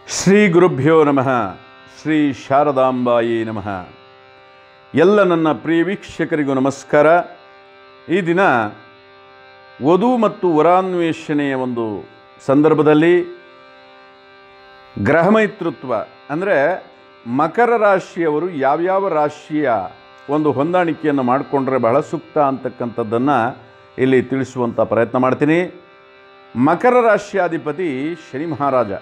ಶ್ರೀ ಗುರುಭ್ಯೋ ನಮಃ ಶ್ರೀ ಶಾರದಾಂಬಾಯಿ ನಮಃ ಎಲ್ಲ ನನ್ನ ಪ್ರಿಯ ವೀಕ್ಷಕರಿಗೂ ನಮಸ್ಕಾರ ಈ ದಿನ ವಧು ಮತ್ತು ವರಾನ್ವೇಷಣೆಯ ಒಂದು ಸಂದರ್ಭದಲ್ಲಿ ಗ್ರಹಮೈತೃತ್ವ ಅಂದರೆ ಮಕರ ರಾಶಿಯವರು ಯಾವ್ಯಾವ ರಾಶಿಯ ಒಂದು ಹೊಂದಾಣಿಕೆಯನ್ನು ಮಾಡಿಕೊಂಡ್ರೆ ಬಹಳ ಸೂಕ್ತ ಅಂತಕ್ಕಂಥದ್ದನ್ನು ಇಲ್ಲಿ ತಿಳಿಸುವಂಥ ಪ್ರಯತ್ನ ಮಾಡ್ತೀನಿ ಮಕರ ರಾಶಿಯಾಧಿಪತಿ ಶನಿ ಮಹಾರಾಜ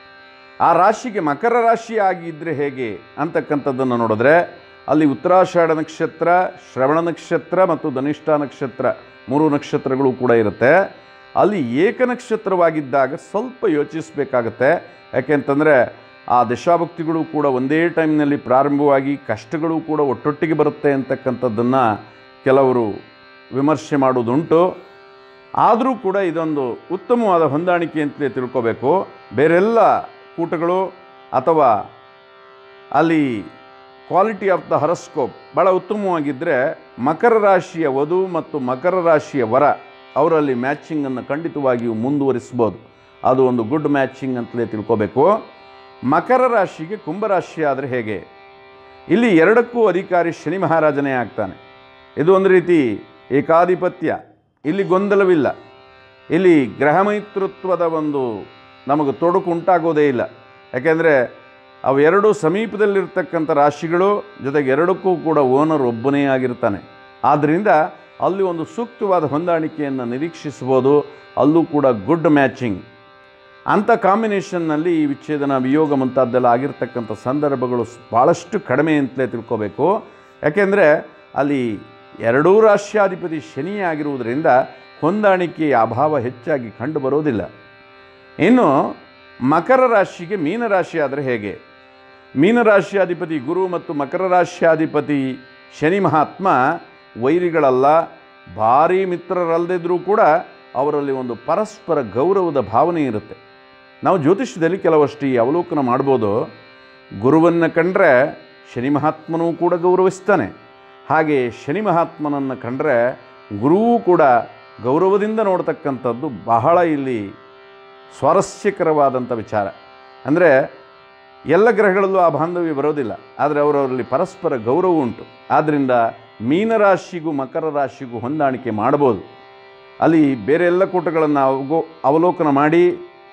ಆ ರಾಶಿಗೆ ಮಕರ ರಾಶಿ ಆಗಿದ್ದರೆ ಹೇಗೆ ಅಂತಕ್ಕಂಥದ್ದನ್ನು ನೋಡಿದ್ರೆ ಅಲ್ಲಿ ಉತ್ತರಾಷಾಢ ನಕ್ಷತ್ರ ಶ್ರವಣ ನಕ್ಷತ್ರ ಮತ್ತು ಧನಿಷ್ಠ ನಕ್ಷತ್ರ ಮೂರು ನಕ್ಷತ್ರಗಳು ಕೂಡ ಇರುತ್ತೆ ಅಲ್ಲಿ ಏಕ ನಕ್ಷತ್ರವಾಗಿದ್ದಾಗ ಸ್ವಲ್ಪ ಯೋಚಿಸಬೇಕಾಗತ್ತೆ ಯಾಕೆಂತಂದರೆ ಆ ದಶಾಭಕ್ತಿಗಳು ಕೂಡ ಒಂದೇ ಟೈಮ್ನಲ್ಲಿ ಪ್ರಾರಂಭವಾಗಿ ಕಷ್ಟಗಳು ಕೂಡ ಒಟ್ಟೊಟ್ಟಿಗೆ ಬರುತ್ತೆ ಅಂತಕ್ಕಂಥದ್ದನ್ನು ಕೆಲವರು ವಿಮರ್ಶೆ ಮಾಡುವುದುಂಟು ಆದರೂ ಕೂಡ ಇದೊಂದು ಉತ್ತಮವಾದ ಹೊಂದಾಣಿಕೆ ಅಂತಲೇ ತಿಳ್ಕೋಬೇಕು ಬೇರೆಲ್ಲ ಕೂಟಗಳು ಅಥವಾ ಅಲ್ಲಿ ಕ್ವಾಲಿಟಿ ಆಫ್ ದ ಹರಸ್ಕೋಪ್ ಭಾಳ ಉತ್ತಮವಾಗಿದ್ದರೆ ಮಕರ ರಾಶಿಯ ವಧು ಮತ್ತು ಮಕರ ರಾಶಿಯ ವರ ಅವರಲ್ಲಿ ಮ್ಯಾಚಿಂಗನ್ನು ಖಂಡಿತವಾಗಿಯೂ ಮುಂದುವರಿಸ್ಬೋದು ಅದು ಒಂದು ಗುಡ್ ಮ್ಯಾಚಿಂಗ್ ಅಂತಲೇ ತಿಳ್ಕೋಬೇಕು ಮಕರ ರಾಶಿಗೆ ಕುಂಭರಾಶಿ ಆದರೆ ಹೇಗೆ ಇಲ್ಲಿ ಎರಡಕ್ಕೂ ಅಧಿಕಾರಿ ಶನಿ ಮಹಾರಾಜನೇ ಆಗ್ತಾನೆ ಇದು ಒಂದು ರೀತಿ ಏಕಾಧಿಪತ್ಯ ಇಲ್ಲಿ ಗೊಂದಲವಿಲ್ಲ ಇಲ್ಲಿ ಗ್ರಹಮೈತೃತ್ವದ ಒಂದು ನಮಗೆ ತೊಡಕು ಉಂಟಾಗೋದೇ ಇಲ್ಲ ಯಾಕೆಂದರೆ ಅವು ಎರಡು ಸಮೀಪದಲ್ಲಿರ್ತಕ್ಕಂಥ ರಾಶಿಗಳು ಜೊತೆಗೆ ಎರಡಕ್ಕೂ ಕೂಡ ಓನರ್ ಒಬ್ಬನೇ ಆಗಿರ್ತಾನೆ ಆದ್ದರಿಂದ ಅಲ್ಲಿ ಒಂದು ಸೂಕ್ತವಾದ ಹೊಂದಾಣಿಕೆಯನ್ನು ನಿರೀಕ್ಷಿಸ್ಬೋದು ಅಲ್ಲೂ ಕೂಡ ಗುಡ್ ಮ್ಯಾಚಿಂಗ್ ಅಂಥ ಕಾಂಬಿನೇಷನ್ನಲ್ಲಿ ಈ ವಿಚ್ಛೇದನ ವಿಯೋಗ ಮುಂತಾದ್ದೆಲ್ಲ ಆಗಿರ್ತಕ್ಕಂಥ ಸಂದರ್ಭಗಳು ಭಾಳಷ್ಟು ಕಡಿಮೆ ಅಂತಲೇ ತಿಳ್ಕೋಬೇಕು ಯಾಕೆಂದರೆ ಅಲ್ಲಿ ಎರಡೂ ರಾಷ್ಟ್ರಾಧಿಪತಿ ಶನಿ ಆಗಿರುವುದರಿಂದ ಹೊಂದಾಣಿಕೆಯ ಅಭಾವ ಹೆಚ್ಚಾಗಿ ಕಂಡು ಬರೋದಿಲ್ಲ ಇನ್ನು ಮಕರ ರಾಶಿಗೆ ಮೀನರಾಶಿ ಆದರೆ ಹೇಗೆ ಮೀನರಾಶಿಯಾಧಿಪತಿ ಗುರು ಮತ್ತು ಮಕರ ರಾಶಿಯಾಧಿಪತಿ ಶನಿ ಮಹಾತ್ಮ ವೈರಿಗಳಲ್ಲ ಭಾರೀ ಮಿತ್ರರಲ್ಲದಿದ್ದರೂ ಕೂಡ ಅವರಲ್ಲಿ ಒಂದು ಪರಸ್ಪರ ಗೌರವದ ಭಾವನೆ ಇರುತ್ತೆ ನಾವು ಜ್ಯೋತಿಷ್ಯದಲ್ಲಿ ಕೆಲವಷ್ಟು ಈ ಅವಲೋಕನ ಮಾಡ್ಬೋದು ಗುರುವನ್ನು ಕಂಡ್ರೆ ಶನಿ ಮಹಾತ್ಮನೂ ಕೂಡ ಗೌರವಿಸ್ತಾನೆ ಹಾಗೆ ಶನಿ ಮಹಾತ್ಮನನ್ನು ಕಂಡ್ರೆ ಗುರುವೂ ಕೂಡ ಗೌರವದಿಂದ ನೋಡ್ತಕ್ಕಂಥದ್ದು ಬಹಳ ಇಲ್ಲಿ ಸ್ವಾರಸ್ಯಕರವಾದಂಥ ವಿಚಾರ ಅಂದರೆ ಎಲ್ಲ ಗ್ರಹಗಳಲ್ಲೂ ಆ ಬಾಂಧವ್ಯ ಬರೋದಿಲ್ಲ ಆದರೆ ಅವರವರಲ್ಲಿ ಪರಸ್ಪರ ಗೌರವ ಉಂಟು ಆದ್ದರಿಂದ ಮೀನರಾಶಿಗೂ ಮಕರ ರಾಶಿಗೂ ಹೊಂದಾಣಿಕೆ ಮಾಡ್ಬೋದು ಅಲ್ಲಿ ಬೇರೆ ಎಲ್ಲ ಕೂಟಗಳನ್ನು ಅವಗೋ ಅವಲೋಕನ ಮಾಡಿ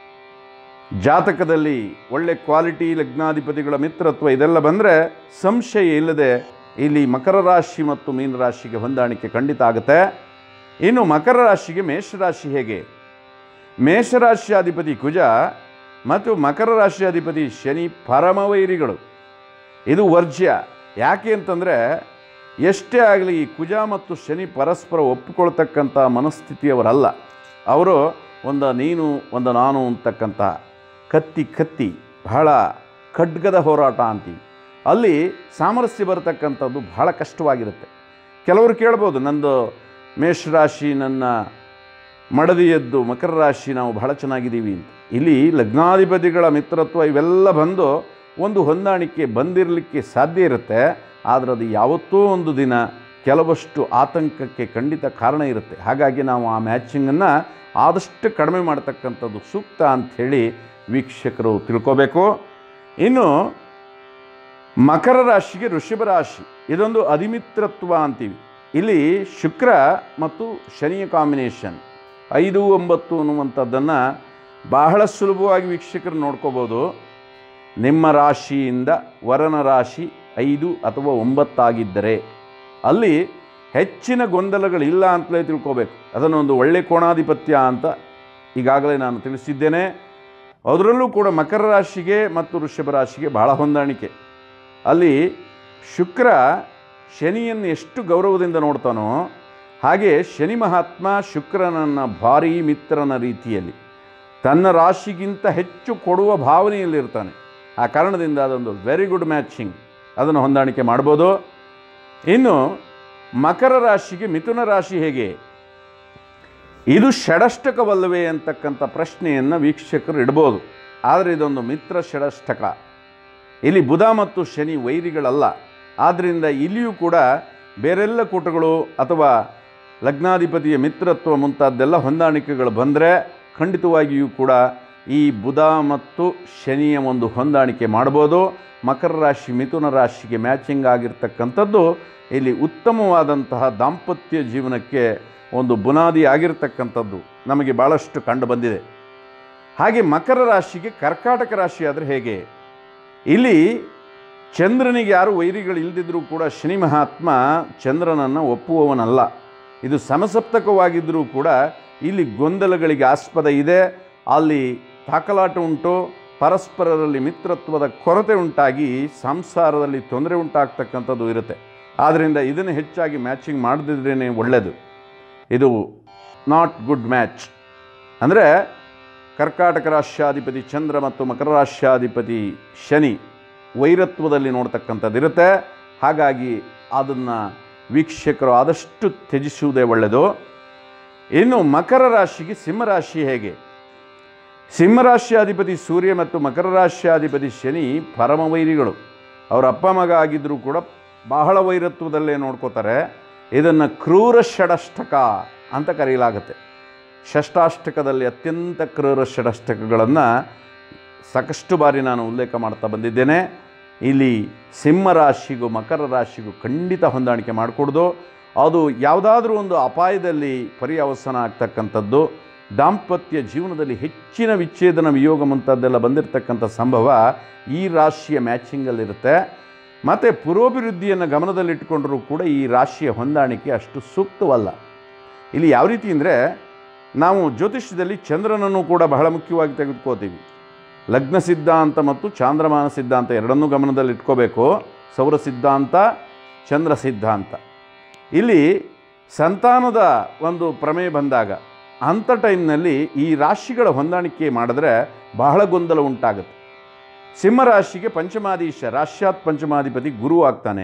ಜಾತಕದಲ್ಲಿ ಒಳ್ಳೆ ಕ್ವಾಲಿಟಿ ಲಗ್ನಾಧಿಪತಿಗಳ ಮಿತ್ರತ್ವ ಇದೆಲ್ಲ ಬಂದರೆ ಸಂಶಯ ಇಲ್ಲದೆ ಇಲ್ಲಿ ಮಕರ ರಾಶಿ ಮತ್ತು ಮೀನರಾಶಿಗೆ ಹೊಂದಾಣಿಕೆ ಖಂಡಿತ ಆಗುತ್ತೆ ಇನ್ನು ಮಕರ ರಾಶಿಗೆ ಮೇಷರಾಶಿ ಹೇಗೆ ಮೇಷರಾಶಿಯಾಧಿಪತಿ ಕುಜ ಮತ್ತು ಮಕರ ರಾಶಿಯಾಧಿಪತಿ ಶನಿ ಪರಮವೈರಿಗಳು ಇದು ವರ್ಜ್ಯ ಯಾಕೆ ಅಂತಂದರೆ ಎಷ್ಟೇ ಆಗಲಿ ಈ ಕುಜ ಮತ್ತು ಶನಿ ಪರಸ್ಪರ ಒಪ್ಪಿಕೊಳ್ತಕ್ಕಂಥ ಮನಸ್ಥಿತಿಯವರಲ್ಲ ಅವರು ಒಂದು ನೀನು ಒಂದು ನಾನು ಅಂತಕ್ಕಂಥ ಕತ್ತಿ ಕತ್ತಿ ಬಹಳ ಖಡ್ಗದ ಹೋರಾಟ ಅಂತೀವಿ ಅಲ್ಲಿ ಸಾಮರಸ್ಯ ಬರತಕ್ಕಂಥದ್ದು ಬಹಳ ಕಷ್ಟವಾಗಿರುತ್ತೆ ಕೆಲವರು ಕೇಳ್ಬೋದು ನಂದು ಮೇಷರಾಶಿ ನನ್ನ ಮಡದಿ ಎದ್ದು ಮಕರ ರಾಶಿ ನಾವು ಬಹಳ ಚೆನ್ನಾಗಿದ್ದೀವಿ ಅಂತ ಇಲ್ಲಿ ಲಗ್ನಾಧಿಪತಿಗಳ ಮಿತ್ರತ್ವ ಇವೆಲ್ಲ ಬಂದು ಒಂದು ಹೊಂದಾಣಿಕೆ ಬಂದಿರಲಿಕ್ಕೆ ಸಾಧ್ಯ ಇರುತ್ತೆ ಆದರೆ ಅದು ಯಾವತ್ತೋ ಒಂದು ದಿನ ಕೆಲವಷ್ಟು ಆತಂಕಕ್ಕೆ ಖಂಡಿತ ಕಾರಣ ಇರುತ್ತೆ ಹಾಗಾಗಿ ನಾವು ಆ ಮ್ಯಾಚಿಂಗನ್ನು ಆದಷ್ಟು ಕಡಿಮೆ ಮಾಡ್ತಕ್ಕಂಥದ್ದು ಸೂಕ್ತ ಅಂಥೇಳಿ ವೀಕ್ಷಕರು ತಿಳ್ಕೋಬೇಕು ಇನ್ನು ಮಕರ ರಾಶಿಗೆ ಋಷಭ ರಾಶಿ ಇದೊಂದು ಅಧಿಮಿತ್ರತ್ವ ಅಂತೀವಿ ಇಲ್ಲಿ ಶುಕ್ರ ಮತ್ತು ಶನಿಯ ಕಾಂಬಿನೇಷನ್ ಐದು ಒಂಬತ್ತು ಅನ್ನುವಂಥದ್ದನ್ನು ಬಹಳ ಸುಲಭವಾಗಿ ವೀಕ್ಷಕರು ನೋಡ್ಕೋಬೋದು ನಿಮ್ಮ ರಾಶಿಯಿಂದ ವರನ ರಾಶಿ ಐದು ಅಥವಾ ಒಂಬತ್ತಾಗಿದ್ದರೆ ಅಲ್ಲಿ ಹೆಚ್ಚಿನ ಗೊಂದಲಗಳಿಲ್ಲ ಅಂತಲೇ ತಿಳ್ಕೋಬೇಕು ಅದನ್ನೊಂದು ಒಳ್ಳೆ ಕೋಣಾಧಿಪತ್ಯ ಅಂತ ಈಗಾಗಲೇ ನಾನು ತಿಳಿಸಿದ್ದೇನೆ ಅದರಲ್ಲೂ ಕೂಡ ಮಕರ ರಾಶಿಗೆ ಮತ್ತು ವೃಷಭ ರಾಶಿಗೆ ಬಹಳ ಹೊಂದಾಣಿಕೆ ಅಲ್ಲಿ ಶುಕ್ರ ಶನಿಯನ್ನು ಎಷ್ಟು ಗೌರವದಿಂದ ನೋಡ್ತಾನೋ ಹಾಗೆ ಶನಿ ಮಹಾತ್ಮ ಶುಕ್ರನನ್ನು ಭಾರೀ ಮಿತ್ರನ ರೀತಿಯಲ್ಲಿ ತನ್ನ ರಾಶಿಗಿಂತ ಹೆಚ್ಚು ಕೊಡುವ ಭಾವನೆಯಲ್ಲಿರ್ತಾನೆ ಆ ಕಾರಣದಿಂದ ಅದೊಂದು ವೆರಿ ಗುಡ್ ಮ್ಯಾಚಿಂಗ್ ಅದನ್ನು ಹೊಂದಾಣಿಕೆ ಮಾಡ್ಬೋದು ಇನ್ನು ಮಕರ ರಾಶಿಗೆ ಮಿಥುನ ರಾಶಿ ಹೇಗೆ ಇದು ಷಡಷ್ಟಕವಲ್ಲವೇ ಅಂತಕ್ಕಂಥ ಪ್ರಶ್ನೆಯನ್ನು ವೀಕ್ಷಕರು ಇಡ್ಬೋದು ಆದರೆ ಇದೊಂದು ಮಿತ್ರ ಷಡಷ್ಟಕ ಇಲ್ಲಿ ಬುಧ ಮತ್ತು ಶನಿ ವೈರಿಗಳಲ್ಲ ಆದ್ದರಿಂದ ಇಲ್ಲಿಯೂ ಕೂಡ ಬೇರೆಲ್ಲ ಕೂಟಗಳು ಅಥವಾ ಲಗ್ನಾಧಿಪತಿಯ ಮಿತ್ರತ್ವ ಮುಂತಾದ್ದೆಲ್ಲ ಹೊಂದಾಣಿಕೆಗಳು ಬಂದರೆ ಖಂಡಿತವಾಗಿಯೂ ಕೂಡ ಈ ಬುಧ ಮತ್ತು ಶನಿಯ ಒಂದು ಹೊಂದಾಣಿಕೆ ಮಾಡ್ಬೋದು ಮಕರ ರಾಶಿ ಮಿಥುನ ರಾಶಿಗೆ ಮ್ಯಾಚಿಂಗ್ ಆಗಿರ್ತಕ್ಕಂಥದ್ದು ಇಲ್ಲಿ ಉತ್ತಮವಾದಂತಹ ದಾಂಪತ್ಯ ಜೀವನಕ್ಕೆ ಒಂದು ಬುನಾದಿ ಆಗಿರ್ತಕ್ಕಂಥದ್ದು ನಮಗೆ ಭಾಳಷ್ಟು ಕಂಡು ಬಂದಿದೆ ಹಾಗೆ ಮಕರ ರಾಶಿಗೆ ಕರ್ಕಾಟಕ ರಾಶಿ ಆದರೆ ಹೇಗೆ ಇಲ್ಲಿ ಚಂದ್ರನಿಗೆ ಯಾರು ವೈರಿಗಳು ಇಲ್ಲದಿದ್ದರೂ ಕೂಡ ಶನಿ ಮಹಾತ್ಮ ಚಂದ್ರನನ್ನು ಒಪ್ಪುವವನಲ್ಲ ಇದು ಸಮಸಪ್ತಕವಾಗಿದ್ದರೂ ಕೂಡ ಇಲ್ಲಿ ಗೊಂದಲಗಳಿಗೆ ಆಸ್ಪದ ಇದೆ ಅಲ್ಲಿ ತಾಕಲಾಟ ಉಂಟು ಪರಸ್ಪರರಲ್ಲಿ ಮಿತ್ರತ್ವದ ಕೊರತೆ ಉಂಟಾಗಿ ಸಂಸಾರದಲ್ಲಿ ತೊಂದರೆ ಉಂಟಾಗ್ತಕ್ಕಂಥದ್ದು ಇರುತ್ತೆ ಆದ್ದರಿಂದ ಇದನ್ನು ಹೆಚ್ಚಾಗಿ ಮ್ಯಾಚಿಂಗ್ ಮಾಡದಿದ್ರೇ ಒಳ್ಳೆಯದು ಇದು ನಾಟ್ ಗುಡ್ ಮ್ಯಾಚ್ ಅಂದರೆ ಕರ್ಕಾಟಕ ರಾಷ್ಟ್ರಾಧಿಪತಿ ಚಂದ್ರ ಮತ್ತು ಮಕರ ರಾಷ್ಟ್ರಾಧಿಪತಿ ಶನಿ ವೈರತ್ವದಲ್ಲಿ ನೋಡ್ತಕ್ಕಂಥದ್ದಿರುತ್ತೆ ಹಾಗಾಗಿ ಅದನ್ನು ವೀಕ್ಷಕರು ಆದಷ್ಟು ತ್ಯಜಿಸುವುದೇ ಒಳ್ಳೆಯದು ಇನ್ನು ಮಕರ ರಾಶಿಗೆ ಸಿಂಹರಾಶಿ ಹೇಗೆ ಸಿಂಹರಾಶಿಯಾಧಿಪತಿ ಸೂರ್ಯ ಮತ್ತು ಮಕರ ರಾಶಿಯಾಧಿಪತಿ ಶನಿ ಪರಮ ವೈರಿಗಳು ಅವರ ಅಪ್ಪ ಮಗ ಆಗಿದ್ದರೂ ಕೂಡ ಬಹಳ ವೈರತ್ವದಲ್ಲೇ ನೋಡ್ಕೋತಾರೆ ಇದನ್ನು ಕ್ರೂರ ಷಡಷ್ಟಕ ಅಂತ ಕರೆಯಲಾಗುತ್ತೆ ಷಷ್ಟಾಷ್ಟಕದಲ್ಲಿ ಅತ್ಯಂತ ಕ್ರೂರ ಷಡಷ್ಟಕಗಳನ್ನು ಸಾಕಷ್ಟು ಬಾರಿ ನಾನು ಉಲ್ಲೇಖ ಮಾಡ್ತಾ ಬಂದಿದ್ದೇನೆ ಇಲ್ಲಿ ಸಿಂಹ ರಾಶಿಗೂ ಮಕರ ರಾಶಿಗೂ ಖಂಡಿತ ಹೊಂದಾಣಿಕೆ ಮಾಡಿಕೊಡ್ದು ಅದು ಯಾವುದಾದ್ರೂ ಒಂದು ಅಪಾಯದಲ್ಲಿ ಪರ್ಯಾವಸಾನ ಆಗ್ತಕ್ಕಂಥದ್ದು ದಾಂಪತ್ಯ ಜೀವನದಲ್ಲಿ ಹೆಚ್ಚಿನ ವಿಚ್ಛೇದನ ವಿಯೋಗ ಮುಂತಾದ್ದೆಲ್ಲ ಬಂದಿರತಕ್ಕಂಥ ಸಂಭವ ಈ ರಾಶಿಯ ಮ್ಯಾಚಿಂಗಲ್ಲಿರುತ್ತೆ ಮತ್ತು ಪುರೋಭಿವೃದ್ಧಿಯನ್ನು ಗಮನದಲ್ಲಿಟ್ಟುಕೊಂಡರೂ ಕೂಡ ಈ ರಾಶಿಯ ಹೊಂದಾಣಿಕೆ ಅಷ್ಟು ಸೂಕ್ತವಲ್ಲ ಇಲ್ಲಿ ಯಾವ ರೀತಿ ಅಂದರೆ ನಾವು ಜ್ಯೋತಿಷ್ಯದಲ್ಲಿ ಚಂದ್ರನನ್ನು ಕೂಡ ಬಹಳ ಮುಖ್ಯವಾಗಿ ತೆಗೆದುಕೋತೀವಿ ಲಗ್ನ ಸಿದ್ಧಾಂತ ಮತ್ತು ಚಾಂದ್ರಮಾನ ಸಿದ್ಧಾಂತ ಎರಡನ್ನೂ ಗಮನದಲ್ಲಿ ಇಟ್ಕೋಬೇಕು ಸೌರ ಸಿದ್ಧಾಂತ ಚಂದ್ರ ಸಿದ್ಧಾಂತ ಇಲ್ಲಿ ಸಂತಾನದ ಒಂದು ಪ್ರಮೇಯ ಬಂದಾಗ ಅಂಥ ಟೈಮ್ನಲ್ಲಿ ಈ ರಾಶಿಗಳ ಹೊಂದಾಣಿಕೆ ಮಾಡಿದ್ರೆ ಬಹಳ ಗೊಂದಲ ಉಂಟಾಗುತ್ತೆ ಸಿಂಹರಾಶಿಗೆ ಪಂಚಮಾಧೀಶ ರಾಶ್ಯಾತ್ ಪಂಚಮಾಧಿಪತಿ ಗುರು ಆಗ್ತಾನೆ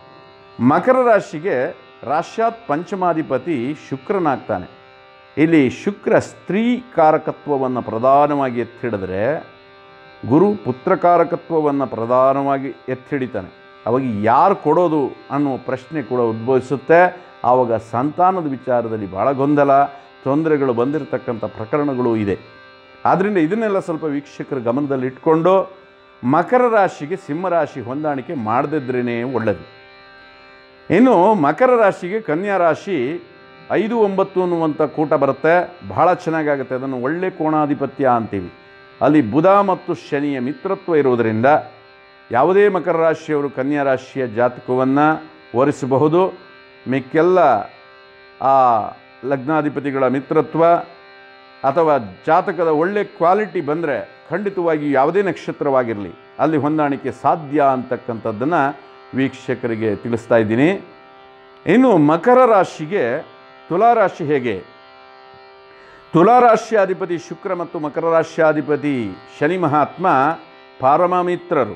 ಮಕರ ರಾಶಿಗೆ ರಾಶ್ಯಾತ್ ಪಂಚಮಾಧಿಪತಿ ಶುಕ್ರನಾಗ್ತಾನೆ ಇಲ್ಲಿ ಶುಕ್ರ ಸ್ತ್ರೀ ಕಾರಕತ್ವವನ್ನು ಪ್ರಧಾನವಾಗಿ ಎತ್ತಿಡಿದ್ರೆ ಗುರು ಪುತ್ರಕಾರಕತ್ವವನ್ನು ಪ್ರಧಾನವಾಗಿ ಎತ್ತಿಡಿತಾನೆ ಅವಾಗ ಯಾರು ಕೊಡೋದು ಅನ್ನುವ ಪ್ರಶ್ನೆ ಕೂಡ ಉದ್ಭವಿಸುತ್ತೆ ಆವಾಗ ಸಂತಾನದ ವಿಚಾರದಲ್ಲಿ ಭಾಳ ಗೊಂದಲ ತೊಂದರೆಗಳು ಬಂದಿರತಕ್ಕಂಥ ಪ್ರಕರಣಗಳು ಇದೆ ಆದ್ದರಿಂದ ಇದನ್ನೆಲ್ಲ ಸ್ವಲ್ಪ ವೀಕ್ಷಕರ ಗಮನದಲ್ಲಿ ಇಟ್ಕೊಂಡು ಮಕರ ರಾಶಿಗೆ ಸಿಂಹರಾಶಿ ಹೊಂದಾಣಿಕೆ ಮಾಡದಿದ್ರೇ ಒಳ್ಳೆಯದು ಇನ್ನು ಮಕರ ರಾಶಿಗೆ ಕನ್ಯಾ ರಾಶಿ ಐದು ಒಂಬತ್ತು ಅನ್ನುವಂಥ ಕೂಟ ಬರುತ್ತೆ ಬಹಳ ಚೆನ್ನಾಗಾಗುತ್ತೆ ಅದನ್ನು ಒಳ್ಳೆ ಕೋಣಾಧಿಪತ್ಯ ಅಂತೀವಿ ಅಲ್ಲಿ ಬುಧ ಮತ್ತು ಶನಿಯ ಮಿತ್ರತ್ವ ಇರುವುದರಿಂದ ಯಾವುದೇ ಮಕರ ರಾಶಿಯವರು ಕನ್ಯಾ ರಾಶಿಯ ಜಾತಕವನ್ನು ಒರೆಸಬಹುದು ಮಿಕ್ಕೆಲ್ಲ ಆ ಲಗ್ನಾಧಿಪತಿಗಳ ಮಿತ್ರತ್ವ ಅಥವಾ ಜಾತಕದ ಒಳ್ಳೆ ಕ್ವಾಲಿಟಿ ಬಂದರೆ ಖಂಡಿತವಾಗಿ ಯಾವುದೇ ನಕ್ಷತ್ರವಾಗಿರಲಿ ಅಲ್ಲಿ ಹೊಂದಾಣಿಕೆ ಸಾಧ್ಯ ಅಂತಕ್ಕಂಥದ್ದನ್ನು ವೀಕ್ಷಕರಿಗೆ ತಿಳಿಸ್ತಾ ಇದ್ದೀನಿ ಇನ್ನು ಮಕರ ರಾಶಿಗೆ ತುಲಾರಾಶಿ ಹೇಗೆ ತುಲಾರಾಶ್ಯಾಧಿಪತಿ ಶುಕ್ರ ಮತ್ತು ಮಕರ ರಾಶ್ಯಾಧಿಪತಿ ಶನಿ ಮಹಾತ್ಮ ಪಾರಮ ಮಿತ್ರರು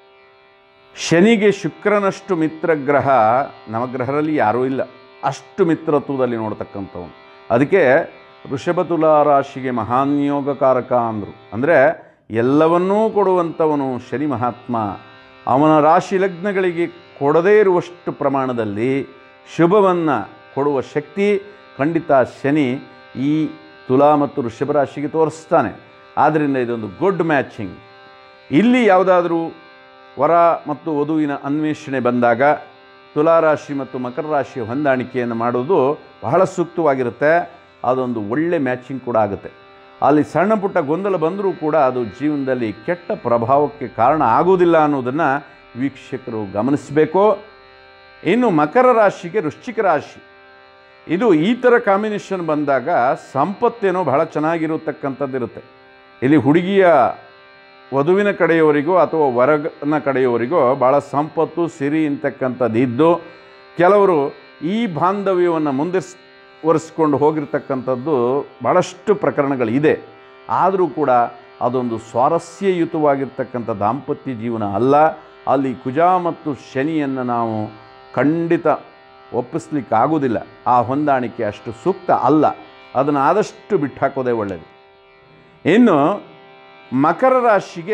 ಶನಿಗೆ ಶುಕ್ರನಷ್ಟು ಮಿತ್ರಗ್ರಹ ನವಗ್ರಹರಲ್ಲಿ ಯಾರೂ ಇಲ್ಲ ಅಷ್ಟು ಮಿತ್ರತ್ವದಲ್ಲಿ ನೋಡ್ತಕ್ಕಂಥವನು ಅದಕ್ಕೆ ವೃಷಭ ತುಲಾರಾಶಿಗೆ ಮಹಾನ್ಯೋಗಕಾರಕ ಅಂದರು ಅಂದರೆ ಎಲ್ಲವನ್ನೂ ಕೊಡುವಂಥವನು ಶನಿ ಮಹಾತ್ಮ ಅವನ ರಾಶಿ ಲಗ್ನಗಳಿಗೆ ಕೊಡದೇ ಇರುವಷ್ಟು ಪ್ರಮಾಣದಲ್ಲಿ ಶುಭವನ್ನು ಕೊಡುವ ಶಕ್ತಿ ಖಂಡಿತ ಶನಿ ಈ ತುಲಾ ಮತ್ತು ವೃಷಭ ರಾಶಿಗೆ ತೋರಿಸ್ತಾನೆ ಆದ್ದರಿಂದ ಇದೊಂದು ಗುಡ್ ಮ್ಯಾಚಿಂಗ್ ಇಲ್ಲಿ ಯಾವುದಾದ್ರೂ ವರ ಮತ್ತು ವಧುವಿನ ಅನ್ವೇಷಣೆ ಬಂದಾಗ ತುಲಾರಾಶಿ ಮತ್ತು ಮಕರ ರಾಶಿಯ ಹೊಂದಾಣಿಕೆಯನ್ನು ಮಾಡೋದು ಬಹಳ ಸೂಕ್ತವಾಗಿರುತ್ತೆ ಅದೊಂದು ಒಳ್ಳೆ ಮ್ಯಾಚಿಂಗ್ ಕೂಡ ಆಗುತ್ತೆ ಅಲ್ಲಿ ಸಣ್ಣ ಪುಟ್ಟ ಗೊಂದಲ ಬಂದರೂ ಕೂಡ ಅದು ಜೀವನದಲ್ಲಿ ಕೆಟ್ಟ ಪ್ರಭಾವಕ್ಕೆ ಕಾರಣ ಆಗುವುದಿಲ್ಲ ಅನ್ನೋದನ್ನು ವೀಕ್ಷಕರು ಗಮನಿಸಬೇಕು ಇನ್ನು ಮಕರ ರಾಶಿಗೆ ವೃಶ್ಚಿಕ ರಾಶಿ ಇದು ಈ ಥರ ಕಾಂಬಿನೇಷನ್ ಬಂದಾಗ ಸಂಪತ್ತೇನೋ ಬಹಳ ಚೆನ್ನಾಗಿರತಕ್ಕಂಥದ್ದಿರುತ್ತೆ ಇಲ್ಲಿ ಹುಡುಗಿಯ ವಧುವಿನ ಕಡೆಯವರಿಗೋ ಅಥವಾ ವರನ ಕಡೆಯವರಿಗೋ ಭಾಳ ಸಂಪತ್ತು ಸಿರಿ ಇಂತಕ್ಕಂಥದ್ದು ಇದ್ದು ಕೆಲವರು ಈ ಬಾಂಧವ್ಯವನ್ನು ಮುಂದಿಸ್ ಒರೆಸ್ಕೊಂಡು ಹೋಗಿರ್ತಕ್ಕಂಥದ್ದು ಭಾಳಷ್ಟು ಪ್ರಕರಣಗಳಿದೆ ಆದರೂ ಕೂಡ ಅದೊಂದು ಸ್ವಾರಸ್ಯಯುತವಾಗಿರ್ತಕ್ಕಂಥ ದಾಂಪತ್ಯ ಜೀವನ ಅಲ್ಲ ಅಲ್ಲಿ ಕುಜ ಮತ್ತು ಶನಿಯನ್ನು ನಾವು ಖಂಡಿತ ಒಪ್ಪಿಸ್ಲಿಕ್ಕೆ ಆಗೋದಿಲ್ಲ ಆ ಹೊಂದಾಣಿಕೆ ಅಷ್ಟು ಸೂಕ್ತ ಅಲ್ಲ ಅದನ್ನು ಆದಷ್ಟು ಬಿಟ್ಟು ಹಾಕೋದೇ ಒಳ್ಳೆಯದು ಇನ್ನು ಮಕರ ರಾಶಿಗೆ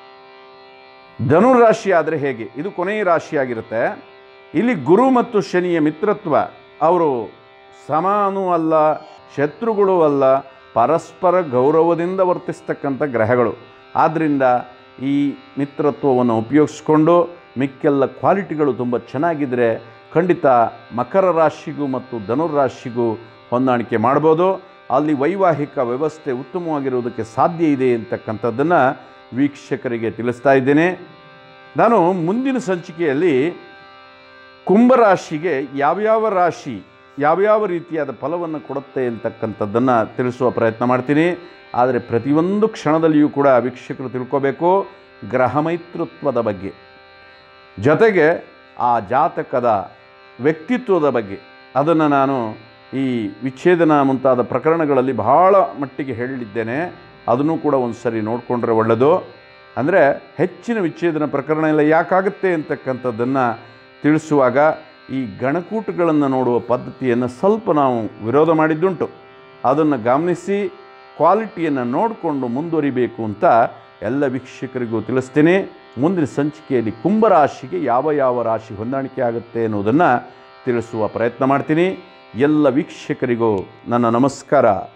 ಧನುರಾಶಿ ಆದರೆ ಹೇಗೆ ಇದು ಕೊನೆಯ ರಾಶಿಯಾಗಿರುತ್ತೆ ಇಲ್ಲಿ ಗುರು ಮತ್ತು ಶನಿಯ ಮಿತ್ರತ್ವ ಅವರು ಸಮಾನೂ ಅಲ್ಲ ಶತ್ರುಗಳು ಅಲ್ಲ ಪರಸ್ಪರ ಗೌರವದಿಂದ ವರ್ತಿಸ್ತಕ್ಕಂಥ ಗ್ರಹಗಳು ಆದ್ದರಿಂದ ಈ ಮಿತ್ರತ್ವವನ್ನು ಉಪಯೋಗಿಸ್ಕೊಂಡು ಮಿಕ್ಕೆಲ್ಲ ಕ್ವಾಲಿಟಿಗಳು ತುಂಬ ಚೆನ್ನಾಗಿದ್ದರೆ ಖಂಡಿತ ಮಕರ ರಾಶಿಗೂ ಮತ್ತು ಧನುರಾಶಿಗೂ ಹೊಂದಾಣಿಕೆ ಮಾಡ್ಬೋದು ಅಲ್ಲಿ ವೈವಾಹಿಕ ವ್ಯವಸ್ಥೆ ಉತ್ತಮವಾಗಿರುವುದಕ್ಕೆ ಸಾಧ್ಯ ಇದೆ ಅಂತಕ್ಕಂಥದ್ದನ್ನು ವೀಕ್ಷಕರಿಗೆ ತಿಳಿಸ್ತಾ ಇದ್ದೇನೆ ನಾನು ಮುಂದಿನ ಸಂಚಿಕೆಯಲ್ಲಿ ಕುಂಭರಾಶಿಗೆ ಯಾವ್ಯಾವ ರಾಶಿ ಯಾವ್ಯಾವ ರೀತಿಯಾದ ಫಲವನ್ನು ಕೊಡುತ್ತೆ ಅಂತಕ್ಕಂಥದ್ದನ್ನು ತಿಳಿಸುವ ಪ್ರಯತ್ನ ಮಾಡ್ತೀನಿ ಆದರೆ ಪ್ರತಿಯೊಂದು ಕ್ಷಣದಲ್ಲಿಯೂ ಕೂಡ ವೀಕ್ಷಕರು ತಿಳ್ಕೋಬೇಕು ಗ್ರಹ ಮೈತೃತ್ವದ ಬಗ್ಗೆ ಜೊತೆಗೆ ಆ ಜಾತಕದ ವ್ಯಕ್ತಿತ್ವದ ಬಗ್ಗೆ ಅದನ್ನು ನಾನು ಈ ವಿಚ್ಛೇದನ ಮುಂತಾದ ಪ್ರಕರಣಗಳಲ್ಲಿ ಬಹಳ ಮಟ್ಟಿಗೆ ಹೇಳಿದ್ದೇನೆ ಅದನ್ನು ಕೂಡ ಒಂದು ಸರಿ ನೋಡಿಕೊಂಡ್ರೆ ಒಳ್ಳೆಯದು ಅಂದರೆ ಹೆಚ್ಚಿನ ವಿಚ್ಛೇದನ ಪ್ರಕರಣ ಎಲ್ಲ ಯಾಕಾಗುತ್ತೆ ಅಂತಕ್ಕಂಥದ್ದನ್ನು ತಿಳಿಸುವಾಗ ಈ ಗಣಕೂಟಗಳನ್ನು ನೋಡುವ ಪದ್ಧತಿಯನ್ನು ಸ್ವಲ್ಪ ನಾವು ವಿರೋಧ ಮಾಡಿದ್ದುಂಟು ಅದನ್ನು ಗಮನಿಸಿ ಕ್ವಾಲಿಟಿಯನ್ನು ನೋಡಿಕೊಂಡು ಮುಂದುವರಿಬೇಕು ಅಂತ ಎಲ್ಲ ವೀಕ್ಷಕರಿಗೂ ತಿಳಿಸ್ತೀನಿ ಮುಂದಿನ ಸಂಚಿಕೆಯಲ್ಲಿ ಕುಂಭರಾಶಿಗೆ ಯಾವ ಯಾವ ರಾಶಿ ಹೊಂದಾಣಿಕೆ ಆಗುತ್ತೆ ಅನ್ನೋದನ್ನು ತಿಳಿಸುವ ಪ್ರಯತ್ನ ಮಾಡ್ತೀನಿ ಎಲ್ಲ ವೀಕ್ಷಕರಿಗೂ ನನ್ನ ನಮಸ್ಕಾರ